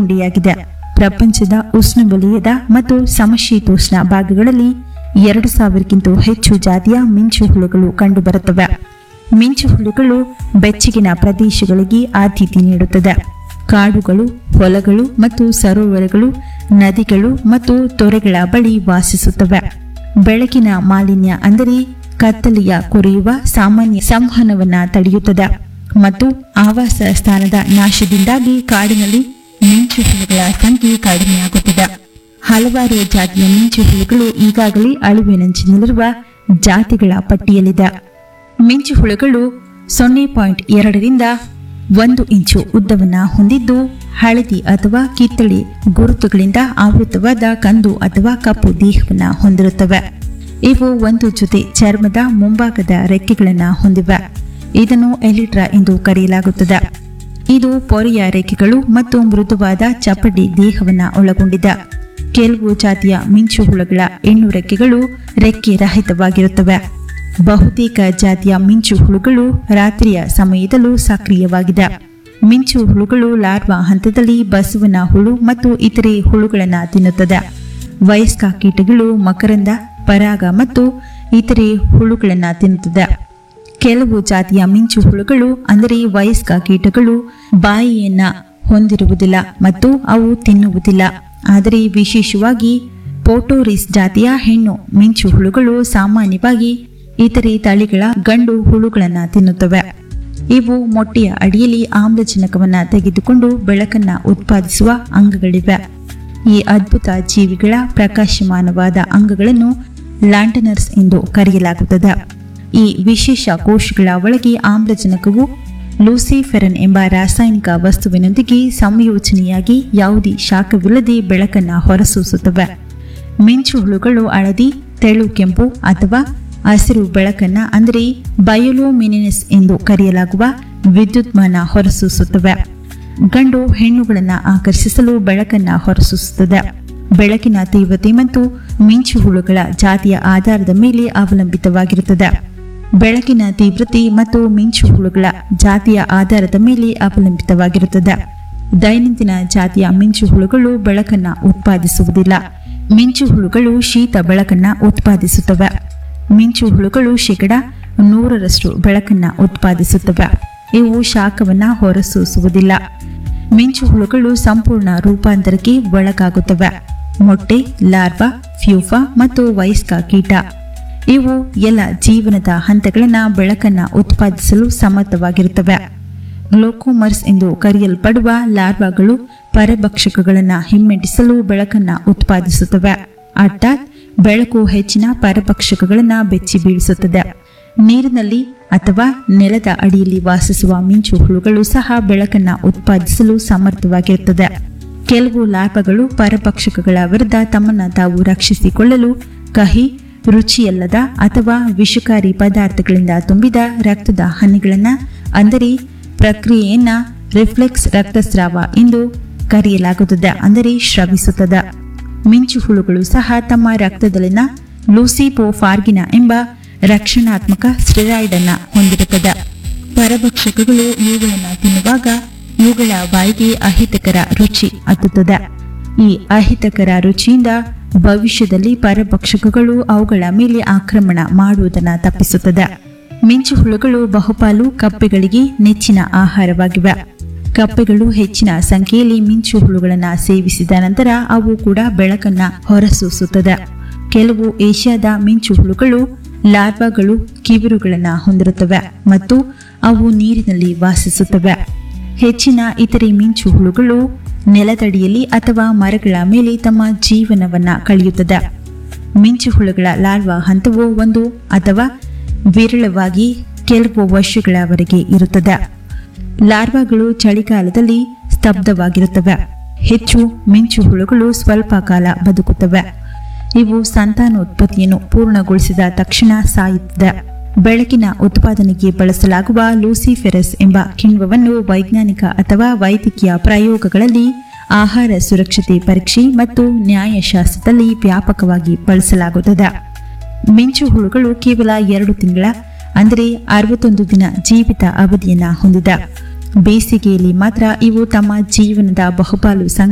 ಜೀರುಂಡೆಯಾಗಿದೆ ಪ್ರಪಂಚದ ಉಷ್ಣವಲಯದ ಮತ್ತು ಸಮಶೀತೋಷ್ಣ ಭಾಗಗಳಲ್ಲಿ ಎರಡು ಸಾವಿರಕ್ಕಿಂತ ಹೆಚ್ಚು ಜಾತಿಯ ಮಿಂಚು ಹುಳುಗಳು ಕಂಡುಬರುತ್ತವೆ ಮಿಂಚು ಹುಳುಗಳು ಬೆಚ್ಚಗಿನ ಪ್ರದೇಶಗಳಿಗೆ ಆದ್ಯತೆ ನೀಡುತ್ತದೆ ಕಾಡುಗಳು ಹೊಲಗಳು ಮತ್ತು ಸರೋವರಗಳು ನದಿಗಳು ಮತ್ತು ತೊರೆಗಳ ಬಳಿ ವಾಸಿಸುತ್ತವೆ ಬೆಳಕಿನ ಮಾಲಿನ್ಯ ಅಂದರೆ ಕತ್ತಲೆಯ ಕೊರೆಯುವ ಸಾಮಾನ್ಯ ಸಂವಹನವನ್ನ ತಡೆಯುತ್ತದೆ ಮತ್ತು ಆವಾಸ ಸ್ಥಾನದ ನಾಶದಿಂದಾಗಿ ಕಾಡಿನಲ್ಲಿ ಮಿಂಚು ಹುಳುಗಳ ಸಂಖ್ಯೆ ಕಡಿಮೆಯಾಗುತ್ತಿದೆ ಹಲವಾರು ಜಾತಿಯ ಮಿಂಚು ಹುಳುಗಳು ಈಗಾಗಲೇ ಅಳಿವಿನಂಚಿನಲ್ಲಿರುವ ಜಾತಿಗಳ ಪಟ್ಟಿಯಲ್ಲಿದೆ ಮಿಂಚು ಹುಳುಗಳು ಸೊನ್ನೆ ಪಾಯಿಂಟ್ ಎರಡರಿಂದ ಒಂದು ಇಂಚು ಉದ್ದವನ್ನ ಹೊಂದಿದ್ದು ಹಳದಿ ಅಥವಾ ಕಿತ್ತಳೆ ಗುರುತುಗಳಿಂದ ಆವೃತವಾದ ಕಂದು ಅಥವಾ ಕಪ್ಪು ದೇಹವನ್ನ ಹೊಂದಿರುತ್ತವೆ ಇವು ಒಂದು ಜೊತೆ ಚರ್ಮದ ಮುಂಭಾಗದ ರೆಕ್ಕೆಗಳನ್ನ ಹೊಂದಿವೆ ಇದನ್ನು ಎಲಿಟ್ರಾ ಎಂದು ಕರೆಯಲಾಗುತ್ತದೆ ಇದು ಪೊರೆಯ ರೆಕ್ಕೆಗಳು ಮತ್ತು ಮೃದುವಾದ ಚಪ್ಪಡಿ ದೇಹವನ್ನ ಒಳಗೊಂಡಿದೆ ಕೆಲವು ಜಾತಿಯ ಮಿಂಚು ಹುಳುಗಳ ಹೆಣ್ಣು ರೆಕ್ಕೆಗಳು ರೆಕ್ಕೆ ರಹಿತವಾಗಿರುತ್ತವೆ ಬಹುತೇಕ ಜಾತಿಯ ಮಿಂಚು ಹುಳುಗಳು ರಾತ್ರಿಯ ಸಮಯದಲ್ಲೂ ಸಕ್ರಿಯವಾಗಿದೆ ಮಿಂಚು ಹುಳುಗಳು ಲಾರ್ವಾ ಹಂತದಲ್ಲಿ ಬಸವನ ಹುಳು ಮತ್ತು ಇತರೆ ಹುಳುಗಳನ್ನು ತಿನ್ನುತ್ತದೆ ವಯಸ್ಕ ಕೀಟಗಳು ಮಕರಂದ ಪರಾಗ ಮತ್ತು ಇತರೆ ಹುಳುಗಳನ್ನು ತಿನ್ನುತ್ತದೆ ಕೆಲವು ಜಾತಿಯ ಮಿಂಚು ಹುಳುಗಳು ಅಂದರೆ ವಯಸ್ಕ ಕೀಟಗಳು ಬಾಯಿಯನ್ನ ಹೊಂದಿರುವುದಿಲ್ಲ ಮತ್ತು ಅವು ತಿನ್ನುವುದಿಲ್ಲ ಆದರೆ ವಿಶೇಷವಾಗಿ ಪೋಟೋರಿಸ್ ಜಾತಿಯ ಹೆಣ್ಣು ಮಿಂಚು ಹುಳುಗಳು ಸಾಮಾನ್ಯವಾಗಿ ಇತರೆ ತಳಿಗಳ ಗಂಡು ಹುಳುಗಳನ್ನ ತಿನ್ನುತ್ತವೆ ಇವು ಮೊಟ್ಟೆಯ ಅಡಿಯಲ್ಲಿ ಆಮ್ಲಜನಕವನ್ನ ತೆಗೆದುಕೊಂಡು ಬೆಳಕನ್ನ ಉತ್ಪಾದಿಸುವ ಅಂಗಗಳಿವೆ ಈ ಅದ್ಭುತ ಜೀವಿಗಳ ಪ್ರಕಾಶಮಾನವಾದ ಅಂಗಗಳನ್ನು ಲ್ಯಾಂಟನರ್ಸ್ ಎಂದು ಕರೆಯಲಾಗುತ್ತದೆ ಈ ವಿಶೇಷ ಕೋಶಗಳ ಒಳಗೆ ಆಮ್ಲಜನಕವು ಲೂಸಿಫೆರನ್ ಎಂಬ ರಾಸಾಯನಿಕ ವಸ್ತುವಿನೊಂದಿಗೆ ಸಂಯೋಜನೆಯಾಗಿ ಯಾವುದೇ ಶಾಖವಿಲ್ಲದೆ ಬೆಳಕನ್ನು ಹೊರಸೂಸುತ್ತವೆ ಮಿಂಚು ಹುಳುಗಳು ಹಳದಿ ತೆಳು ಕೆಂಪು ಅಥವಾ ಹಸಿರು ಬೆಳಕನ್ನ ಅಂದರೆ ಬಯೋಲೋಮಿನಿನೆಸ್ ಎಂದು ಕರೆಯಲಾಗುವ ವಿದ್ಯುತ್ಮಾನ ಹೊರಸೂಸುತ್ತವೆ ಗಂಡು ಹೆಣ್ಣುಗಳನ್ನು ಆಕರ್ಷಿಸಲು ಬೆಳಕನ್ನ ಹೊರಸೂಸುತ್ತದೆ ಬೆಳಕಿನ ತೀವ್ರತೆ ಮತ್ತು ಮಿಂಚು ಹುಳುಗಳ ಜಾತಿಯ ಆಧಾರದ ಮೇಲೆ ಅವಲಂಬಿತವಾಗಿರುತ್ತದೆ ಬೆಳಕಿನ ತೀವ್ರತೆ ಮತ್ತು ಮಿಂಚು ಹುಳುಗಳ ಜಾತಿಯ ಆಧಾರದ ಮೇಲೆ ಅವಲಂಬಿತವಾಗಿರುತ್ತದೆ ದೈನಂದಿನ ಜಾತಿಯ ಮಿಂಚು ಹುಳುಗಳು ಬೆಳಕನ್ನ ಉತ್ಪಾದಿಸುವುದಿಲ್ಲ ಮಿಂಚು ಹುಳುಗಳು ಶೀತ ಬೆಳಕನ್ನ ಉತ್ಪಾದಿಸುತ್ತವೆ ಮಿಂಚು ಹುಳುಗಳು ಶೇಕಡ ನೂರರಷ್ಟು ಬೆಳಕನ್ನ ಉತ್ಪಾದಿಸುತ್ತವೆ ಇವು ಶಾಖವನ್ನ ಹೊರಸೂಸುವುದಿಲ್ಲ ಮಿಂಚು ಹುಳುಗಳು ಸಂಪೂರ್ಣ ರೂಪಾಂತರಕ್ಕೆ ಒಳಗಾಗುತ್ತವೆ ಮೊಟ್ಟೆ ಲಾರ್ವಾ ಫ್ಯೂಫಾ ಮತ್ತು ವಯಸ್ಕ ಕೀಟ ಇವು ಎಲ್ಲ ಜೀವನದ ಹಂತಗಳನ್ನ ಬೆಳಕನ್ನ ಉತ್ಪಾದಿಸಲು ಸಮರ್ಥವಾಗಿರುತ್ತವೆ ಗ್ಲೋಕೋಮರ್ಸ್ ಎಂದು ಕರೆಯಲ್ಪಡುವ ಲಾರ್ವಾಗಳು ಪರಭಕ್ಷಕಗಳನ್ನು ಹಿಮ್ಮೆಟ್ಟಿಸಲು ಬೆಳಕನ್ನ ಉತ್ಪಾದಿಸುತ್ತವೆ ಅರ್ಥಾತ್ ಬೆಳಕು ಹೆಚ್ಚಿನ ಪರಭಕ್ಷಕಗಳನ್ನು ಬೆಚ್ಚಿ ಬೀಳಿಸುತ್ತದೆ ನೀರಿನಲ್ಲಿ ಅಥವಾ ನೆಲದ ಅಡಿಯಲ್ಲಿ ವಾಸಿಸುವ ಮಿಂಚು ಹುಳುಗಳು ಸಹ ಬೆಳಕನ್ನ ಉತ್ಪಾದಿಸಲು ಸಮರ್ಥವಾಗಿರುತ್ತದೆ ಕೆಲವು ಲಾರ್ವಗಳು ಪರಭಕ್ಷಕಗಳ ವಿರುದ್ಧ ತಮ್ಮನ್ನ ತಾವು ರಕ್ಷಿಸಿಕೊಳ್ಳಲು ಕಹಿ ರುಚಿಯಲ್ಲದ ಅಥವಾ ವಿಷಕಾರಿ ಪದಾರ್ಥಗಳಿಂದ ತುಂಬಿದ ರಕ್ತದ ಹನಿಗಳನ್ನ ಅಂದರೆ ಪ್ರಕ್ರಿಯೆಯನ್ನ ರಿಫ್ಲೆಕ್ಸ್ ರಕ್ತಸ್ರಾವ ಎಂದು ಕರೆಯಲಾಗುತ್ತದೆ ಅಂದರೆ ಸ್ರವಿಸುತ್ತದೆ ಮಿಂಚು ಹುಳುಗಳು ಸಹ ತಮ್ಮ ರಕ್ತದಲ್ಲಿನ ಲೂಸಿಪೋಫಾರ್ಗಿನ ಎಂಬ ರಕ್ಷಣಾತ್ಮಕ ಸ್ಟೆರಾಯ್ಡ್ ಅನ್ನ ಹೊಂದಿರುತ್ತದೆ ಪರಭಕ್ಷಕಗಳು ಇವುಗಳನ್ನು ತಿನ್ನುವಾಗ ಇವುಗಳ ಬಾಯಿಗೆ ಅಹಿತಕರ ರುಚಿ ಹತ್ತುತ್ತದೆ ಈ ಅಹಿತಕರ ರುಚಿಯಿಂದ ಭವಿಷ್ಯದಲ್ಲಿ ಪರಭಕ್ಷಕಗಳು ಅವುಗಳ ಮೇಲೆ ಆಕ್ರಮಣ ಮಾಡುವುದನ್ನು ತಪ್ಪಿಸುತ್ತದೆ ಮಿಂಚು ಹುಳುಗಳು ಬಹುಪಾಲು ಕಪ್ಪೆಗಳಿಗೆ ನೆಚ್ಚಿನ ಆಹಾರವಾಗಿವೆ ಕಪ್ಪೆಗಳು ಹೆಚ್ಚಿನ ಸಂಖ್ಯೆಯಲ್ಲಿ ಮಿಂಚು ಹುಳುಗಳನ್ನು ಸೇವಿಸಿದ ನಂತರ ಅವು ಕೂಡ ಬೆಳಕನ್ನ ಹೊರಸೂಸುತ್ತದೆ ಕೆಲವು ಏಷ್ಯಾದ ಮಿಂಚು ಹುಳುಗಳು ಲಾರ್ವಾಗಳು ಕಿವಿರುಗಳನ್ನು ಹೊಂದಿರುತ್ತವೆ ಮತ್ತು ಅವು ನೀರಿನಲ್ಲಿ ವಾಸಿಸುತ್ತವೆ ಹೆಚ್ಚಿನ ಇತರೆ ಮಿಂಚು ಹುಳುಗಳು ನೆಲದಡಿಯಲ್ಲಿ ಅಥವಾ ಮರಗಳ ಮೇಲೆ ತಮ್ಮ ಜೀವನವನ್ನ ಕಳೆಯುತ್ತದೆ ಮಿಂಚು ಹುಳುಗಳ ಲಾರ್ವಾ ಹಂತವು ಒಂದು ಅಥವಾ ವಿರಳವಾಗಿ ಕೆಲವು ವರ್ಷಗಳವರೆಗೆ ಇರುತ್ತದೆ ಲಾರ್ವಾಗಳು ಚಳಿಗಾಲದಲ್ಲಿ ಸ್ತಬ್ಧವಾಗಿರುತ್ತವೆ ಹೆಚ್ಚು ಮಿಂಚು ಹುಳುಗಳು ಸ್ವಲ್ಪ ಕಾಲ ಬದುಕುತ್ತವೆ ಇವು ಸಂತಾನೋತ್ಪತ್ತಿಯನ್ನು ಪೂರ್ಣಗೊಳಿಸಿದ ತಕ್ಷಣ ಸಾಯುತ್ತದೆ ಬೆಳಕಿನ ಉತ್ಪಾದನೆಗೆ ಬಳಸಲಾಗುವ ಲೂಸಿಫೆರಸ್ ಎಂಬ ಕಿಣ್ವವನ್ನು ವೈಜ್ಞಾನಿಕ ಅಥವಾ ವೈದ್ಯಕೀಯ ಪ್ರಯೋಗಗಳಲ್ಲಿ ಆಹಾರ ಸುರಕ್ಷತೆ ಪರೀಕ್ಷೆ ಮತ್ತು ನ್ಯಾಯಶಾಸ್ತ್ರದಲ್ಲಿ ವ್ಯಾಪಕವಾಗಿ ಬಳಸಲಾಗುತ್ತದೆ ಮಿಂಚು ಹುಳುಗಳು ಕೇವಲ ಎರಡು ತಿಂಗಳ ಅಂದರೆ ಅರವತ್ತೊಂದು ದಿನ ಜೀವಿತ ಅವಧಿಯನ್ನ ಹೊಂದಿದೆ ಬೇಸಿಗೆಯಲ್ಲಿ ಮಾತ್ರ ಇವು ತಮ್ಮ ಜೀವನದ ಬಹುಪಾಲು